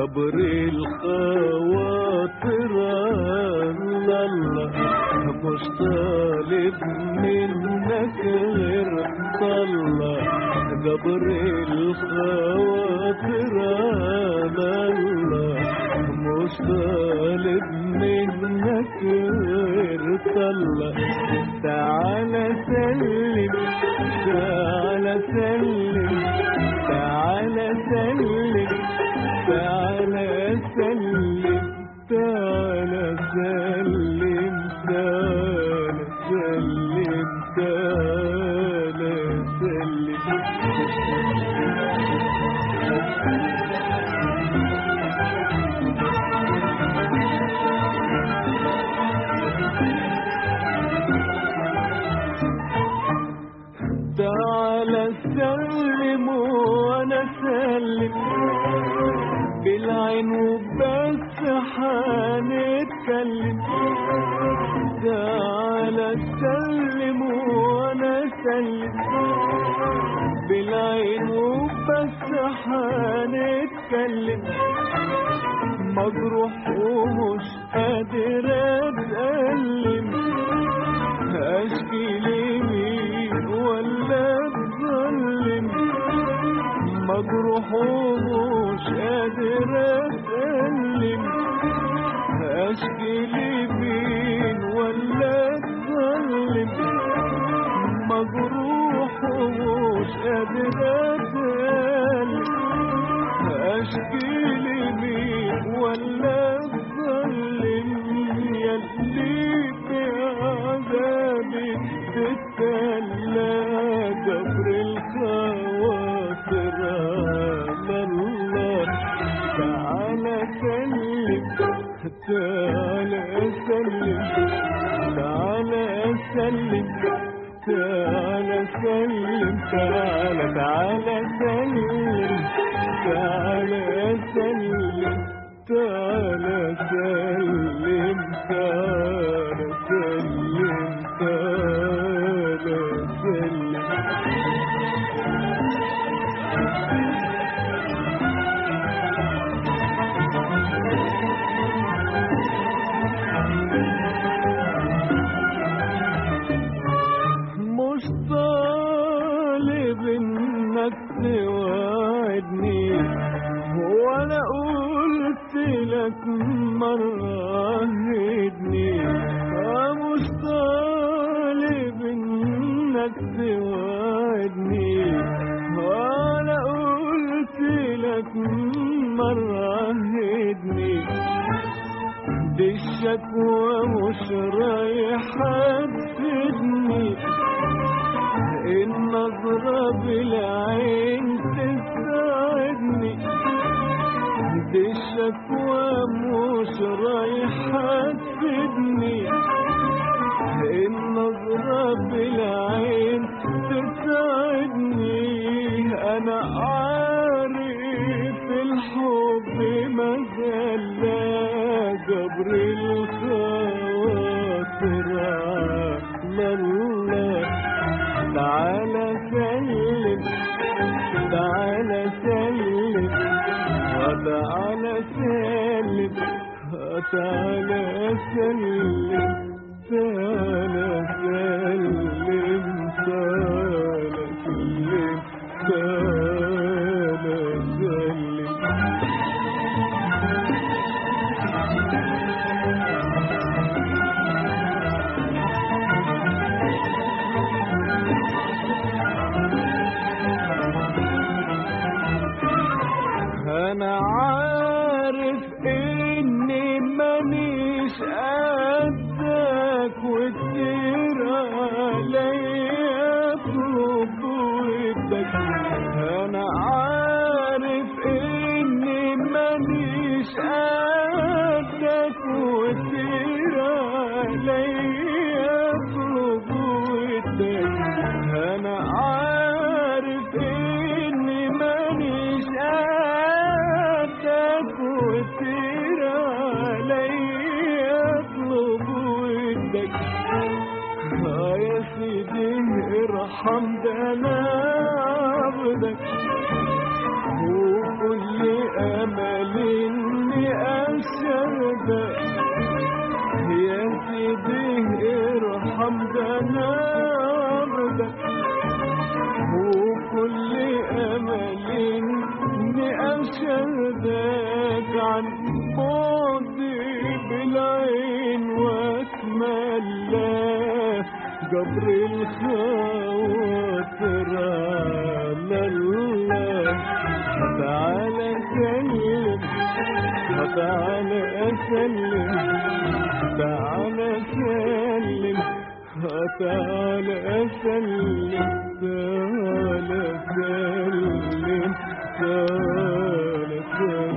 جبر الخواطر الله مش طالب منك غير طلع جبر الخواطر الله مش طالب منك غير طلع تعالى سلم تعالى سلم تعالى سلم تعالى سلم تعالى سلم تعالى سلم تعالى تعالى سلم وانا سلم بالعين وبس حنتكلم تعالى سلم وانا سلم بالعين وبس حنتكلم مجروح ومش قادر اتألم اشكي لمين ولا اتظلم مجروح ومش قادر اتألم اشكي لمين ولا اتظلم مجروح ومش قادر اتألم اشكي لمين ولا اتظلم يلي بعذابي تتلى جبر الخواطر على الله تعالى سلم تعالى سلم تعالى سلم تعالى سلم تعالى تعالى سلم تعالى سلم تعالى سلم تعالى سلم تعالى سلم مش طالب انك توعدني وانا قلت لك مرة هدني مش طالب انك توعدني وانا قلت لك مرة هدني دي الشكوى مش رايحة تفيدني النظرة بالعين تساعدني دي الشكوى مش رايحة تفيدني النظرة بالعين تساعدني أنا عارف الحب مجلة جبر الخواطر على الله تعالى سلم تعالى سلم تعالى سلم تعالى سلم تعالى سلم تعالى سلم تعالى سلم انا عارف اني مانيش قدك وكتير عليا اطلب ودك انا عارف اني مانيش قدك وكتير عليا اطلب ودك انا عارف اني مانيش قدك وكتير عليا اطلب ودك آه يا سيدي ارحم ده انا عبدك وكل امل عن بعدي بالعين واتملى جبر الخواطر على الله تعالى سلم تعالى أسلم تعالى سلم تعالى أسلم تعالى سلم تعالى سلم